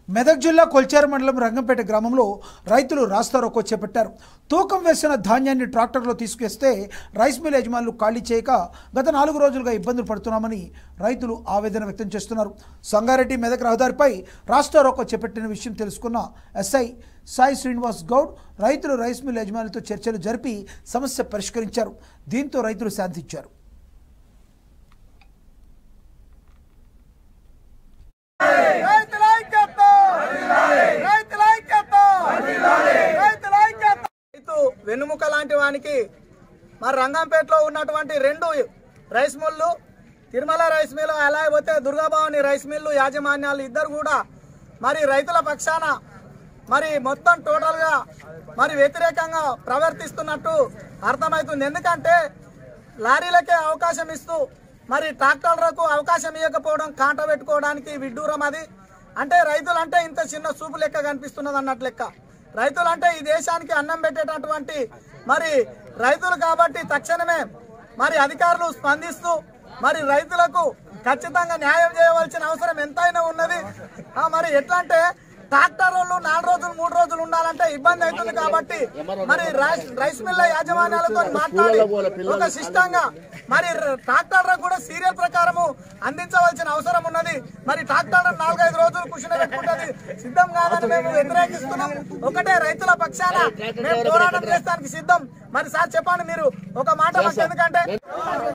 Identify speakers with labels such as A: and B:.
A: మెదక్ జిల్లా కొల్చారు మండలం రంగంపేట గ్రామంలో రైతులు రాస్తారోకో చేపట్టారు తూకం వేసిన ధాన్యాన్ని ట్రాక్టర్లో తీసుకొస్తే రైస్ మిల్ యజమానులు ఖాళీ చేయక గత నాలుగు రోజులుగా ఇబ్బందులు పడుతున్నామని రైతులు ఆవేదన వ్యక్తం చేస్తున్నారు సంగారెడ్డి మెదక్ రహదారిపై రాస్తారోకో చేపట్టిన విషయం తెలుసుకున్న ఎస్ఐ సాయి శ్రీనివాస్ గౌడ్ రైతులు రైస్ మిల్ యజమానులతో చర్చలు జరిపి సమస్య పరిష్కరించారు దీంతో రైతులు శాంతించారు
B: రైతుల ఐక్యత రైతుల ఐక్యత రైతుల ఐక్యత రైతు వెన్నుముక లాంటి వానికి మరి రంగంపేటలో ఉన్నటువంటి రెండు rice mill Tirumala rice mill అలాగే పోతే దుర్గాభవాని రైస్ మిల్లు యాజమాన్యాలు ఇద్దరు కూడా మరి రైతుల పక్షాన మరి మొత్తం టోటల్ గా మరి వ్యతిరేకంగా ప్రవర్తిస్తున్నట్టు అర్థమవుతుంది ఎందుకంటే లారీలకే అవకాశం ఇస్తూ మరి ట్రాక్టర్లకు అవకాశం ఇవ్వకపోవడం కాంట పెట్టుకోవడానికి విడ్డూరం అది అంటే రైతులు అంటే ఇంత చిన్న చూపు లెక్క కనిపిస్తున్నది అన్నట్లు లెక్క రైతులు అంటే ఈ దేశానికి అన్నం పెట్టేటటువంటి మరి రైతులు కాబట్టి తక్షణమే మరి అధికారులు స్పందిస్తూ మరి రైతులకు ఖచ్చితంగా న్యాయం చేయవలసిన అవసరం ఎంతైనా ఉన్నది ఆ, మరి ఎట్లా అంటే ట్రాక్టర్ వాళ్ళు నాలుగు రోజులు మూడు రోజులు ఉండాలంటే ఇబ్బంది అవుతుంది కాబట్టి మరి రైస్ రైస్ మిల్ల యాజమాన్యాలతో మాట్లాడి ఒక సిస్టంగా మరి ట్రాక్టర్ కూడా సీరియల్ ప్రకారము అందించవలసిన అవసరం ఉన్నది మరి ట్రాక్టర్ నాలుగైదు రోజులు కుషిన పెట్టుకుంటది సిద్ధం కాదని మేము వ్యతిరేకిస్తున్నాం ఒకటే రైతుల పక్షాన మేము పోరాటం చేస్తానికి సిద్ధం మరి సార్ చెప్పండి మీరు ఒక మాట మాకు ఎందుకంటే